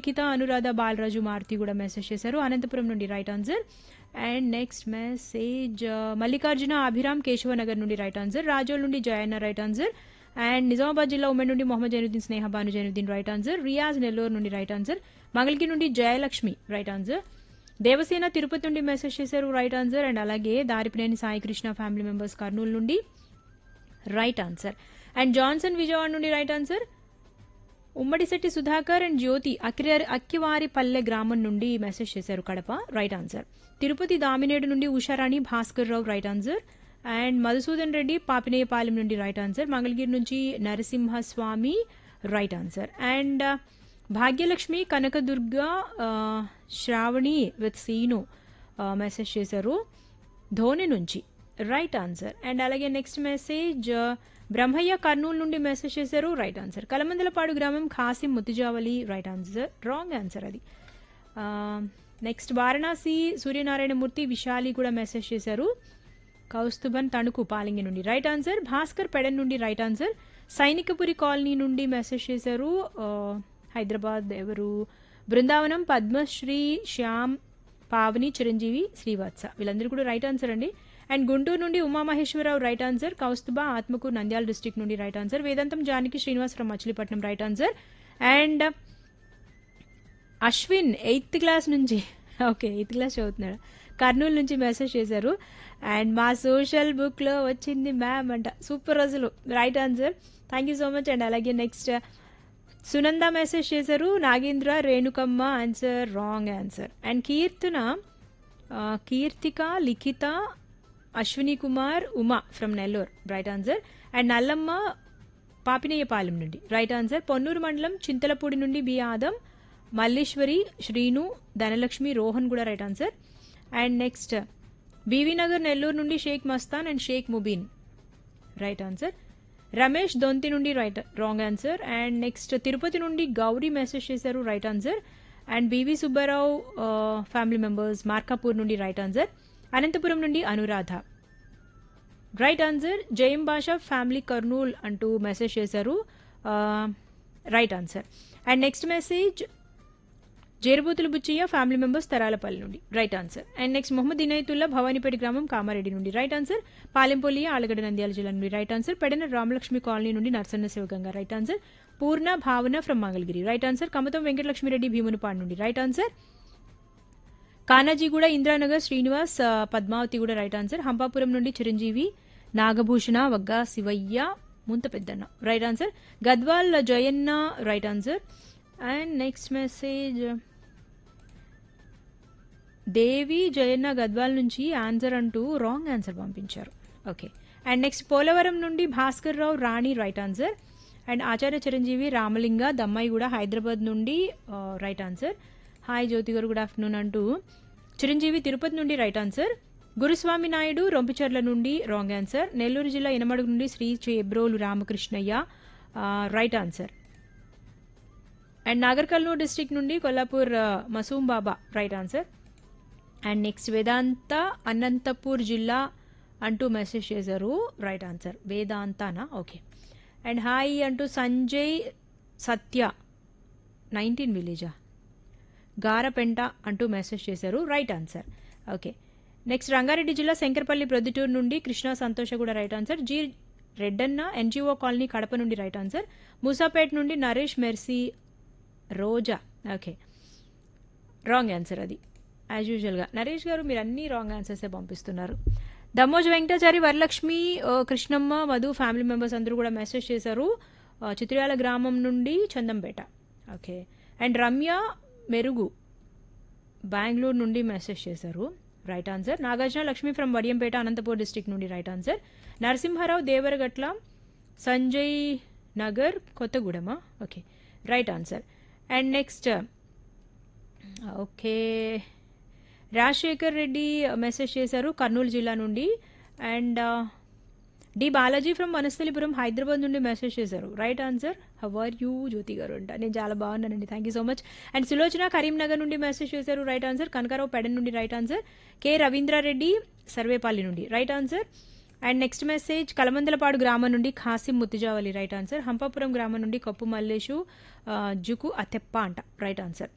నిఖిత అనురాధ బాలరాజు మారుతి కూడా మెసేజ్ చేశారు అనంతపురం నుండి right answer and next message Mallikarjuna Abhiram Keshavanagar నుండి రైట్ ఆన్సర్ రాజోల్ నుండి Jayanna right answer and Nizamabad జిల్లా ఉమెన్ నుండి మొహమ్మద్ జైనుద్దీన్ స్నేహ భాను జైనుద్దీన్ రైట్ ఆన్సర్ రియాజ్ నెల్లూరు నుండి రైట్ ఆన్సర్ మంగళగిరి నుండి జయలక్ష్మి రైట్ ఆన్సర్ దేవసేన తిరుపతి నుండి మెసేజ్ చేశారు రైట్ ఆన్సర్ అండ్ అలాగే దారిపినేని సాయి కృష్ణ ఫ్యామిలీ మెంబర్స్ కర్నూలు నుండి right answer and Johnson Vijayawada నుండి right answer Ummadisetti Sudhakar and జ్యోతి అక్కిరి అక్కివారిపల్లె గ్రామం నుండి మెసేజ్ చేశారు కడప రైట్ ఆన్సర్ తిరుపతి దామినేడు నుండి Usharani Bhaskar Rao right answer and Madhusudan Reddy Papineyapalem నుండి రైట్ ఆన్సర్ మంగళగిరి నుంచి Narasimhaswamy right answer and Bhagyalakshmi Kanakadurga ఆ, శ్రావణి విత్ సీను మెసేజ్ చేశారు ధోని నుంచి రైట్ ఆన్సర్ అండ్ అలాగే నెక్స్ట్ మెసేజ్ బ్రహ్మయ్య కర్నూలు నుండి మెసేజ్ చేశారు రైట్ ఆన్సర్ కలమందలపాడు గ్రామం Khasim Muthijavali right answer wrong answer అది నెక్స్ట్ వారణాసి సూర్యనారాయణమూర్తి విశాలి కూడా మెసేజ్ చేశారు కౌస్తుభన్ తణుకు పాలింగి నుండి రైట్ ఆన్సర్ భాస్కర్ పెడన్ నుండి రైట్ ఆన్సర్ సైనికపురి కాలనీ నుండి మెసేజ్ చేశారు ఆ, హైదరాబాద్ ఎవరు బృందావనం పద్మశ్రీ శ్యామ్ పావని చిరంజీవి శ్రీవత్స వీళ్ళందరూ కూడా రైట్ ఆన్సర్ అండి అండ్ గుంటూరు నుండి Umamaheswararao right answer Kaustubha Atmakur Nandyal district నుండి right answer Vedantam Janaki Srinivasarao Machilipatnam right answer and Ashwin eighth class నుంచి ఓకే ఎయిత్ క్లాస్ చదువుతున్నాడు కర్నూలు నుంచి మెసేజ్ చేశారు అండ్ మా సోషల్ బుక్లో వచ్చింది మ్యామ్ అంట సూపర్ అసలు right answer thank you so much and అలాగే నెక్స్ట్ సునంద మెసేజ్ చేశారు Nagendra Renukamma answer wrong answer and Keerthana ఆ, Keerthika Likhitha Ashwini Kumar Uma from Nellore right answer and Nallamma Papineyapalem నుండి రైట్ ఆన్సర్ పొన్నూరు మండలం చింతలపూడి నుండి బి ఆదం మల్లేశ్వరి శ్రీను ధనలక్ష్మి రోహన్ కూడా right answer and next BV Nagar Nellore నుండి Sheikh Mastan and Sheikh Mubeen right answer Ramesh Donthi నుండి right wrong answer and next Tirupati నుండి గౌరీ మెసేజ్ చేశారు right answer and BV Subbarao family members Markapur నుండి రైట్ ఆన్సర్ అనంతపురం నుండి అనురాధ రైట్ ఆన్సర్ జయం భాష ఫ్యామిలీ కర్నూల్ అంటూ మెసేజ్ చేశారు right answer and next message Jerubuthulu Buchayya family members Tharalapalli నుండి right answer and next Mohammed Inayatullah Bhavanipeta గ్రామం కామారెడ్డి నుండి రైట్ ఆన్సర్ పాలెంపల్లి ఆలగడ్డ నంద్యాల జిల్లా నుండి right answer Pedana Ramalakshmi colony నుండి Narsanna Sivaganga right answer Purna Bhavana from Mangalagiri right answer Kamatham Venkatalakshmireddy Bheemunipadu నుండి రైట్ ఆన్సర్ కానాజీగూడ ఇంద్రానగర్ శ్రీనివాస్ ఆ, పద్మావతి కూడా రైట్ ఆన్సర్ హంపాపురం నుండి Chiranjeevi Nagabhushana వగ్గా Sivayya Muntha Peddanna right answer Gadwal Jayanna right answer and next message Devi Jayanna Gadwal నుంచి ఆన్సర్ అంటూ రాంగ్ ఆన్సర్ పంపించారు ఓకే అండ్ నెక్స్ట్ పోలవరం నుండి Bhaskar Rao Rani right answer and Acharya Chiranjeevi Ramalinga దమ్మాయి కూడా హైదరాబాద్ నుండి రైట్ ఆన్సర్ హాయ్ జ్యోతి గారు గుడ్ ఆఫ్టర్నూన్ అంటూ చిరంజీవి తిరుపతి నుండి రైట్ ఆన్సర్ గురుస్వామి నాయుడు రొంపిచర్ల నుండి రాంగ్ ఆన్సర్ నెల్లూరు జిల్లా ఇనమడుగు నుండి Sri Chebrolu Ramakrishnayya right answer and Nagar Kurnool district నుండి కొల్లాపూర్ ఆ, Masoom Baba right answer and next Vedanta Anantapur జిల్లా అంటూ మెసేజ్ చేశారు రైట్ ఆన్సర్ వేదాంతానా ఓకే అండ్ హాయ్ అంటూ సంజయ్ సత్య నైన్టీన్ విలేజా గారపెంట అంటూ మెసేజ్ చేశారు right answer okay next Rangareddy జిల్లా శంకరపల్లి ప్రొద్దుటూరు నుండి కృష్ణ సంతోష కూడా right answer G రెడ్డన్న NGO colony Kadapa నుండి రైట్ ఆన్సర్ మూసాపేట్ నుండి Naresh Mercy Roja okay wrong answer అది యాజ్ యూజువల్గా నరేష్ గారు మీరు అన్ని రాంగ్ ఆన్సర్సే పంపిస్తున్నారు దమ్మోజ్ వెంకటాచారి వరలక్ష్మి ఆ, కృష్ణమ్మ మధు ఫ్యామిలీ మెంబర్స్ అందరూ కూడా మెసేజ్ చేశారు ఆ, చిత్రయాల గ్రామం నుండి చందంపేట ఓకే అండ్ రమ్య మెరుగు బెంగళూరు నుండి మెసేజ్ చేశారు right answer Nagarjuna Lakshmi from Vadiyampeta Anantapur district నుండి రైట్ ఆన్సర్ నరసింహారావు దేవరగట్ల సంజయ్ నగర్ కొత్తగూడెమా okay right answer and next okay Rajasekhar Reddy message చేశారు కర్నూలు జిల్లా నుండి and D Balaji from Vanasthalipuram Hyderabad నుండి మెసేజ్ చేశారు right answer how are you Jyothi garu అంట నేను చాలా బాగున్నానండి thank you so much and Sulochana Karimnagar నుండి మెసేజ్ చేశారు రైట్ ఆన్సర్ కనకారావు పెడన్ నుండి రైట్ ఆన్సర్ కే రవీంద్రారెడ్డి సర్వేపల్లి నుండి right answer and next message Kalamandalapadu గ్రామం నుండి ఖాసిం ముత్తిజావలి రైట్ ఆన్సర్ హంపాపురం గ్రామం నుండి కప్పు మల్లేషు ఆ, జుకు అతెప్ప అంట రైట్ ఆన్సర్